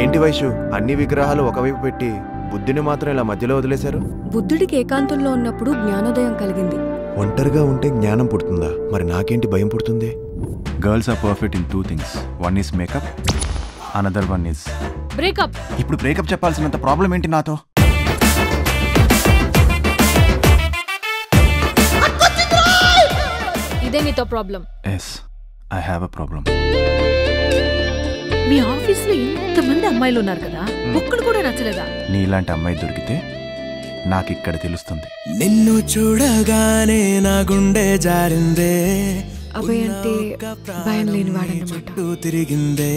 ఏంటి వైషు అన్ని విగ్రహాలు ఒకవైపు పెట్టి బుద్ధిని మాత్రం ఇలా మధ్యలో వదిలేశారు బుద్ధుడికి ఏకాంతంలో ఉన్నప్పుడు జ్ఞానోదయం కలిగింది ఒంటరిగా ఉంటే జ్ఞానం పుడుతుందా మరి నాకేంటి భయం పుడుతుంది girls are perfect in two things one is makeup another one is breakup ఇప్పుడు బ్రేకప్ చెప్పాల్సినంత ప్రాబ్లం ఏంటి నాతో ఇదే నీతో problem yes I have a problem మీ ఆఫీస్ లో ఇంతమంది అమ్మాయిలు ఉన్నారు కదా ఒక్కడు కూడా నచ్చలేదా నీలాంటి అమ్మాయి దొరికితే నాకు ఇక్కడ తెలుస్తుంది నిన్ను చూడగానే నా గుండె జారిందే అభయ్ అంటే భయం లేనివాడన్నమాట చుట్టూ తిరిగిందే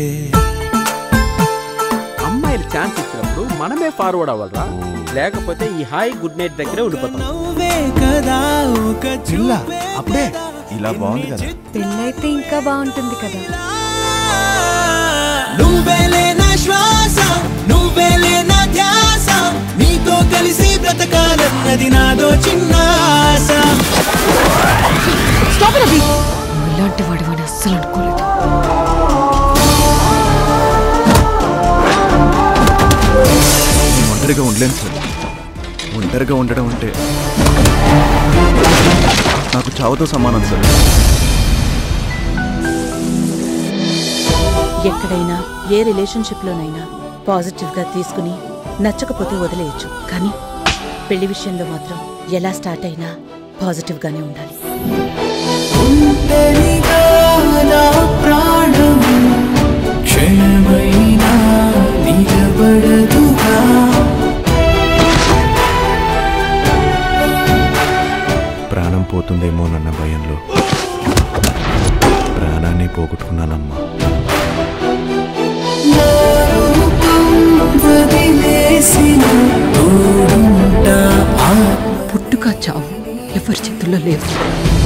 అమ్మాయిలు ఛాన్స్ ఇచ్చినప్పుడు మనమే ఫార్వర్డ్ అవ్వాలరా లేకపోతే ఈ హాయ్ గుడ్ నైట్ దగ్గరే ఉండిపోతాం నవ్వే కదా ఒక ఇలా అప్పుడే ఇలా బాగుంది కదా పెళ్ళైతే ఇంకా బాగుంటుంది కదా నువ్వేలే నా శ్వాస నువ్వేలే నా ధ్యాస నీతో కలిసి బ్రతకాలన్నది నాదో చిన్న ఆశ ఇలాంటి వాడివని అస్సలు అనుకోలేదు నేను ఒంటరిగా ఉండలేను సార్ ఒంటరిగా ఉండడం అంటే నాకు చావుతో సమానం సార్ ఎక్కడైనా ఏ రిలేషన్షిప్ లోనైనా పాజిటివ్ గా తీసుకుని నచ్చకపోతే వదిలేయచ్చు కానీ పెళ్లి విషయంలో మాత్రం ఎలా స్టార్ట్ అయినా పాజిటివ్ గానే ఉండాలి ఉంటేనిగా నా ప్రాణము క్షణమైనా నిలబడదుగా ప్రాణం పోతుందేమోనన్న భయంలో ప్రాణాన్ని పోగొట్టుకున్నానమ్మా వదిలేసిన తోడుంటా ఆ పుట్టుక చావు ఎవరి చేతుల్లో లేవు